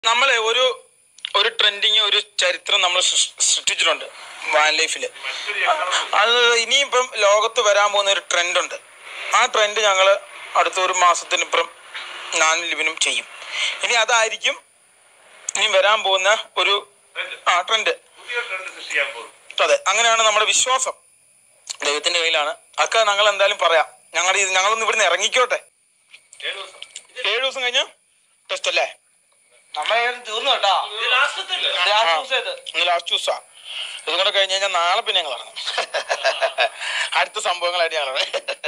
നമ്മളെ ഒരു ഒരു ട്രെൻഡിങ് ഒരു ചരിത്രം നമ്മൾ സൃഷ്ടിച്ചിട്ടുണ്ട് വാൻ ലൈഫിൽ അത് ഇനിയിപ്പം ലോകത്ത് വരാൻ പോകുന്ന ഒരു ട്രെൻഡ് ഉണ്ട് ആ ട്രെൻഡ് ഞങ്ങൾ അടുത്ത ഒരു മാസത്തിനിപ്പുറം ഞാനും ലിബിനും ചെയ്യും ഇനി അതായിരിക്കും ഇനി വരാൻ പോകുന്ന ഒരു ആ ട്രെൻഡ് പുതിയ ട്രെൻഡ് സൃഷ്ടിക്കാൻ പോകും അതെ അങ്ങനെയാണ് നമ്മുടെ വിശ്വാസം ദൈവത്തിന്റെ കയ്യിലാണ് അതൊക്കെ ഞങ്ങൾ എന്തായാലും പറയാം ഞങ്ങളുടെ ഇത് ഞങ്ങളൊന്ന് ഇവിടുന്ന് ഇറങ്ങിക്കോട്ടെ ഏഴ് ദിവസം ഏഴു ദിവസം കഴിഞ്ഞ് ടെസ്റ്റ് അല്ലേ നമ്മളെ തീർന്നു കേട്ടോ ഇത് ലാസ്റ്റത്തെ അല്ലേ? ലാസ്റ്റ് ദിവസം ഇത് ഇന്ന് ലാസ്റ്റ് ദിവസാ ഇതും കൂടെ കഴിഞ്ഞ് കഴിഞ്ഞാൽ നാളെ പിന്നെ ഞങ്ങൾ ഇറങ്ങും അടുത്ത സംഭവങ്ങളായിട്ട് ഞങ്ങൾ ഇറങ്ങും.